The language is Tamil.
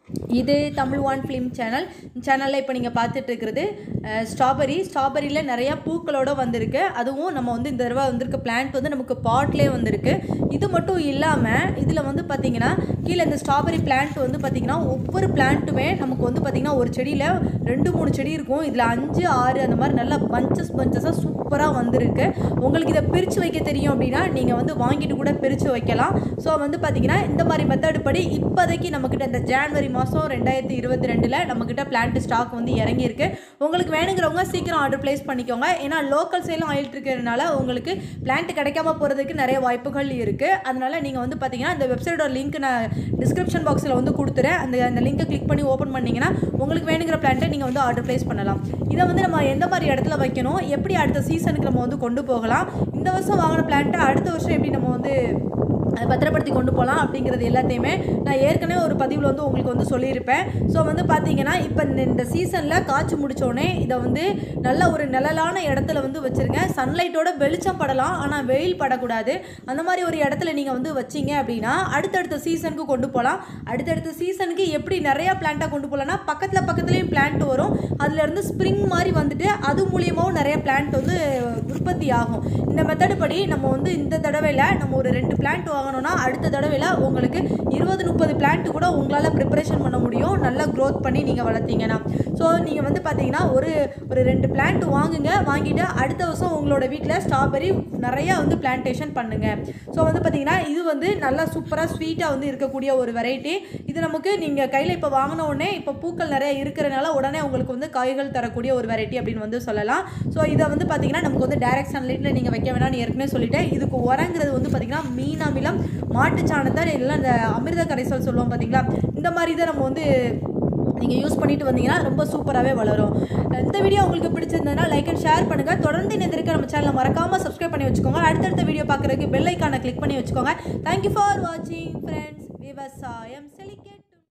இது தமிழ் ஒன் ஃபிலிம் சேனல் சேனலில் இப்போ நீங்கள் பார்த்துட்டு இருக்கிறது ஸ்ட்ராபெரி ஸ்ட்ராபெரியில் நிறையா பூக்களோட வந்திருக்கு அதுவும் நம்ம வந்து இந்த தடவை வந்திருக்க பிளான்ட் வந்து நமக்கு பாட்லேயே வந்திருக்கு இது மட்டும் இல்லாமல் இதில் வந்து பார்த்திங்கன்னா கீழே இந்த ஸ்ட்ராபெரி பிளான்ட் வந்து பார்த்திங்கன்னா ஒவ்வொரு பிளான்ட்டுமே நமக்கு வந்து பார்த்திங்கன்னா ஒரு செடியில் ரெண்டு மூணு செடி இருக்கும் இதில் அஞ்சு ஆறு அந்த மாதிரி நல்லா பஞ்சஸ் பஞ்சஸாக சூப்பராக வந்திருக்கு உங்களுக்கு இதை பிரித்து வைக்க தெரியும் அப்படின்னா நீங்கள் வந்து வாங்கிட்டு கூட பிரித்து வைக்கலாம் ஸோ வந்து பார்த்திங்கன்னா இந்த மாதிரி மெத்தடு படி இப்போதைக்கு நம்மக்கிட்ட இந்த ஜான்வரி மாதம் ரெண்டாயிரத்தி இருபத்தி ரெண்டில் நம்மக்கிட்ட பிளான்ட் ஸ்டாக் வந்து இறங்கியிருக்கு உங்களுக்கு வேணுங்கிறவங்க சீக்கிரம் ஆர்டர் ப்ளேஸ் பண்ணிக்கோங்க ஏன்னா லோக்கல் சேலும் ஆயிட்டு இருக்கிறதுனால உங்களுக்கு பிளான்ட் கிடைக்காம போகிறதுக்கு நிறைய வாய்ப்புகள் இருக்குது அதனால நீங்கள் வந்து பார்த்தீங்கன்னா இந்த வெப்சைட்டோட லிங்க் நான் டிஸ்கிரிப்ஷன் பாக்ஸில் வந்து கொடுத்துறேன் அந்த அந்த லிங்கை கிளிக் பண்ணி ஓப்பன் பண்ணிங்கன்னா உங்களுக்கு வேணுங்கிற பிளான்ட்டை நீங்கள் வந்து ஆர்டர் ப்ளேஸ் பண்ணலாம் இதை வந்து நம்ம எந்த மாதிரி இடத்துல வைக்கணும் எப்படி அடுத்த சீசனுக்கு நம்ம வந்து கொண்டு போகலாம் இந்த வருஷம் வாங்கின பிளான்ட்டை அடுத்த வருஷம் எப்படி நம்ம வந்து அதை பத்திரப்படுத்தி கொண்டு போகலாம் அப்படிங்கிறது எல்லாத்தையுமே நான் ஏற்கனவே ஒரு பதிவில் வந்து உங்களுக்கு வந்து சொல்லியிருப்பேன் ஸோ வந்து பார்த்தீங்கன்னா இப்போ இந்த இந்த சீசனில் காய்ச்சி முடித்தோடனே இதை வந்து நல்ல ஒரு நிழலான இடத்துல வந்து வச்சுருங்க சன்லைட்டோட வெளிச்சம் படலாம் ஆனால் வெயில் படக்கூடாது அந்த மாதிரி ஒரு இடத்துல நீங்கள் வந்து வச்சீங்க அப்படின்னா அடுத்தடுத்த சீசனுக்கு கொண்டு போகலாம் அடுத்தடுத்த சீசனுக்கு எப்படி நிறையா பிளான்ட்டாக கொண்டு போகலான்னா பக்கத்தில் பக்கத்துலேயும் பிளான்ட் வரும் அதுலேருந்து ஸ்ப்ரிங் மாதிரி வந்துட்டு அது மூலியமாகவும் நிறைய பிளான்ட் வந்து உற்பத்தி ஆகும் இந்த மெத்தடு படி நம்ம வந்து இந்த தடவையில் நம்ம ஒரு ரெண்டு பிளான்ட் வாங்கணும்னா அடுத்த தடவையில் உங்களுக்கு இருபது முப்பது பிளான்ட் கூட உங்களால் ப்ரிப்பரேஷன் பண்ண முடியும் நல்லா க்ரோத் பண்ணி நீங்கள் வளர்த்தீங்கன்னா ஸோ நீங்கள் வந்து பார்த்தீங்கன்னா ஒரு ஒரு ரெண்டு பிளான்ட் வாங்குங்க வாங்கிட்டு அடுத்த வருஷம் உங்களோட வீட்டில் ஸ்ட்ராபெரி நிறையா வந்து பிளான்டேஷன் பண்ணுங்கள் ஸோ வந்து பார்த்தீங்கன்னா இது வந்து நல்லா சூப்பராக ஸ்வீட்டாக வந்து இருக்கக்கூடிய ஒரு வெரைட்டி இது நமக்கு நீங்கள் கையில் இப்போ வாங்கின உடனே இப்போ பூக்கள் நிறைய இருக்கிறனால உடனே உங்களுக்கு வந்து காய்கள் தரக்கூடிய ஒரு வெரைட்டி அப்படின்னு வந்து சொல்லலாம் ஸோ இதை வந்து பார்த்தீங்கன்னா நமக்கு வந்து டைரக்ட் சன்லைட்டில் நீங்கள் வைக்க வேணாம்னு ஏற்கனவே சொல்லிட்டேன் இதுக்கு உரங்கிறது வந்து பார்த்தீங்கன்னா மீன் அமிலம் மாட்டு சாணத்தை இல்லை இந்த அமிர்த கரைசல் சொல்லுவோம் பார்த்தீங்களா இந்த மாதிரி தான் நம்ம வந்து நீங்கள் யூஸ் பண்ணிட்டு வந்தீங்கன்னா ரொம்ப சூப்பராகவே வளரும் இந்த வீடியோ உங்களுக்கு பிடிச்சிருந்ததுன்னா லைக் அண்ட் ஷேர் பண்ணுங்கள் தொடர்ந்து இந்த இருக்க நம்ம சேனலை மறக்காமல் சப்ஸ்கிரைப் பண்ணி வச்சுக்கோங்க அடுத்தடுத்த வீடியோ பார்க்குறதுக்கு பெல் ஐக்கானை கிளிக் பண்ணி வச்சுக்கோங்க தேங்க்யூ ஃபார் வாட்சிங் ஃப்ரெண்ட்ஸ் விவசாயம் செலிகேட்